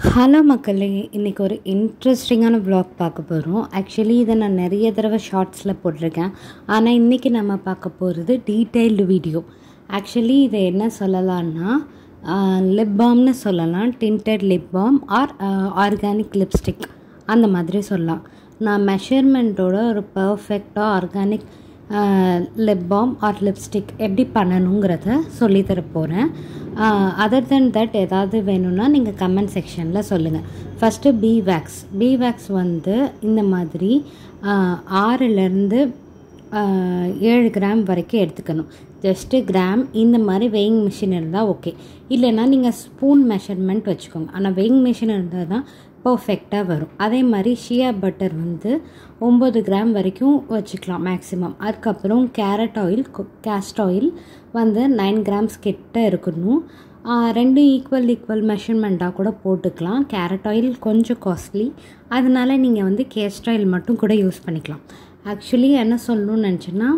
hello மக்களே இன்றைக்கி ஒரு இன்ட்ரெஸ்டிங்கான vlog பார்க்க போகிறோம் ஆக்சுவலி இதை நான் நிறைய தடவை ஷார்ட்ஸில் போட்டிருக்கேன் ஆனால் இன்றைக்கி நம்ம பார்க்க போகிறது டீட்டெயில்டு வீடியோ ஆக்சுவலி இதை என்ன சொல்லலாம்னா லிப் பாம்னு சொல்லலாம் tinted lip balm or organic lipstick அந்த மாதிரி சொல்லலாம் நான் மெஷர்மெண்ட்டோட ஒரு பர்ஃபெக்டாக organic lip balm or lipstick எப்படி பண்ணணுங்கிறத சொல்லித்தர போகிறேன் அதர் தென் தட் ஏதாவது வேணும்னா நீங்கள் கமெண்ட் செக்ஷனில் சொல்லுங்கள் first beeswax beeswax வந்து இந்த மாதிரி ஆஹ், ஆறுலேருந்து ஆஹ், ஏழு கிராம் வரைக்கும் எடுத்துக்கணும் ஜஸ்ட்டு கிராம் இந்த மாதிரி வெயிங் மிஷின் இருந்தால் ஓகே இல்லைன்னா நீங்கள் ஸ்பூன் மெஷர்மெண்ட் வச்சுக்கோங்க ஆனால் வெயிங் மிஷின் இருந்தால் தான் பர்ஃபெக்டாக வரும் அதே மாதிரி ஷியா பட்டர் வந்து ஒம்பது கிராம் வரைக்கும் வச்சுக்கலாம் மேக்ஸிமம் அதுக்கப்புறம் கேரட் ஆயில் கேஸ்ட் ஆயில் வந்து நைன் கிராம்ஸ் கிட்ட இருக்கணும் ஆஹ் ரெண்டும் ஈக்குவல் ஈக்குவல் மெஷர்மெண்ட்டாக கூட போட்டுக்கலாம் கேரட் ஆயில் கொஞ்சம் காஸ்ட்லி அதனால நீங்கள் வந்து கேஸ்ட் ஆயில் மட்டும் கூட யூஸ் பண்ணிக்கலாம் ஆக்சுவலி என்ன சொல்லணும்னு நினச்சேன்னா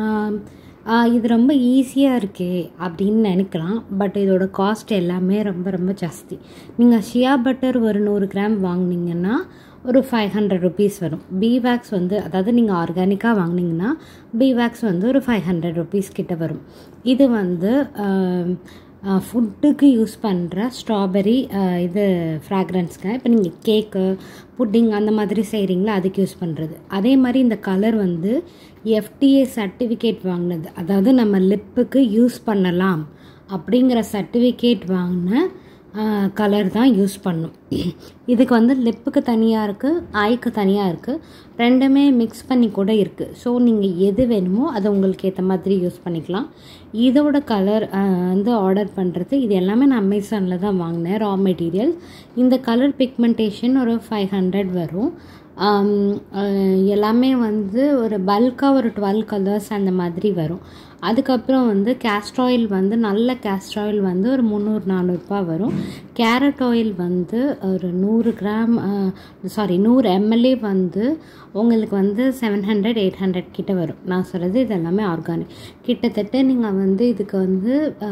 இது ரொம்ப ஈஸியாக இருக்கே அப்படின்னு நினைக்கலாம் பட் இதோட காஸ்ட் எல்லாமே ரொம்ப ரொம்ப ஜாஸ்தி நீங்கள் ஷியா பட்டர் ஒரு நூறு கிராம் வாங்குனீங்கன்னா ஒரு ஃபைவ் ஹண்ட்ரட் ருபீஸ் வரும் பி வேக்ஸ் வந்து அதாவது நீங்கள் ஆர்கானிக்காக வாங்குனீங்கன்னா பி வேக்ஸ் வந்து ஒரு ஃபைவ் ஹண்ட்ரட் ருபீஸ் கிட்ட வரும் இது வந்து ஃபுட்டுக்கு யூஸ் பண்ணுற ஸ்ட்ராபெரி இது ஃப்ராக்ரன்ஸ்க்கு இப்போ நீங்கள் கேக்கு புட்டிங் அந்த மாதிரி செய்கிறீங்களா அதுக்கு யூஸ் பண்ணுறது அதே மாதிரி இந்த கலர் வந்து எஃப்டிஏ சர்டிஃபிகேட் வாங்கினது அதாவது நம்ம லிப்புக்கு யூஸ் பண்ணலாம் அப்படிங்கிற சர்டிஃபிகேட் வாங்கின கலர் தான் யூஸ் பண்ணும் இதுக்கு வந்து லிப்புக்கு தனியாக இருக்குது ஐக்கு தனியாக இருக்குது ரெண்டுமே மிக்ஸ் பண்ணி கூட இருக்குது ஸோ நீங்கள் எது வேணுமோ அதை உங்களுக்கு ஏற்ற மாதிரி யூஸ் பண்ணிக்கலாம் இதோட கலர் வந்து ஆர்டர் பண்ணுறது இது எல்லாமே நான் அமேசானில் தான் வாங்கினேன் ரா மெட்டீரியல் இந்த கலர் பிக்மெண்டேஷன் ஒரு ஃபைவ் ஹண்ட்ரட் வரும் ஆம், அஹ், எல்லாமே வந்து ஒரு பல்காக ஒரு டுவெல் கலர்ஸ் அந்த மாதிரி வரும் அதுக்கப்புறம் வந்து கேஸ்ட் ஆயில் வந்து நல்ல கேஸ்ட் ஆயில் வந்து ஒரு முந்நூறு நானூறுரூபா வரும் கேரட் ஆயில் வந்து ஒரு நூறு கிராம் சாரி நூறு எம்எல்ஏ வந்து உங்களுக்கு வந்து செவன் ஹண்ட்ரட் எயிட் ஹண்ட்ரட் கிட்ட வரும் நான் சொல்கிறது இது எல்லாமே ஆர்கானிக் கிட்டத்தட்ட நீங்கள் வந்து இதுக்கு வந்து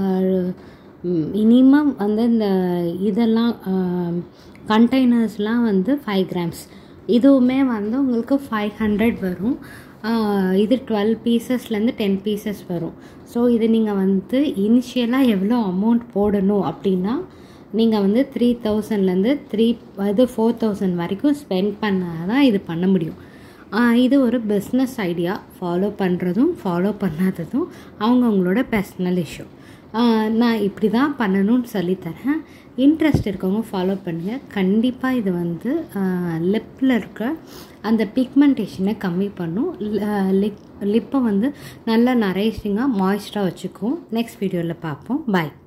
மினிமம் வந்து இந்த இதெல்லாம் கண்டெய்னர்ஸ்லாம் வந்து ஃபைவ் கிராம்ஸ் இதுவுமே வந்து உங்களுக்கு ஃபைவ் ஹண்ட்ரட் வரும் ஆஹ் இது டுவெல் பீசஸ்லேருந்து டென் பீசஸ் வரும் ஸோ இது நீங்கள் வந்து இனிஷியலாக எவ்வளோ அமௌண்ட் போடணும் அப்படின்னா நீங்கள் வந்து த்ரீ தௌசண்ட்லேருந்து த்ரீ இது ஃபோர் தௌசண்ட் வரைக்கும் ஸ்பெண்ட் பண்ணால் தான் இது பண்ண முடியும் ஆஹ் இது ஒரு பிஸ்னஸ் ஐடியா ஃபாலோ பண்ணுறதும் ஃபாலோ பண்ணாததும் அவங்கவுங்களோட பர்சனல் இஷ்யூ நான் இப்படி தான் பண்ணணும்னு சொல்லித்தரேன் இன்ட்ரெஸ்ட் இருக்கவங்க ஃபாலோ பண்ணுங்கள் கண்டிப்பாக இது வந்து லிப்பில் இருக்க அந்த பிக்மெண்டேஷனை கம்மி பண்ணும் லிப் லிப்பை வந்து நல்லா நரேஷிங்காக மாய்ஸ்டராக வச்சுக்கும் நெக்ஸ்ட் வீடியோவில் பார்ப்போம் பாய்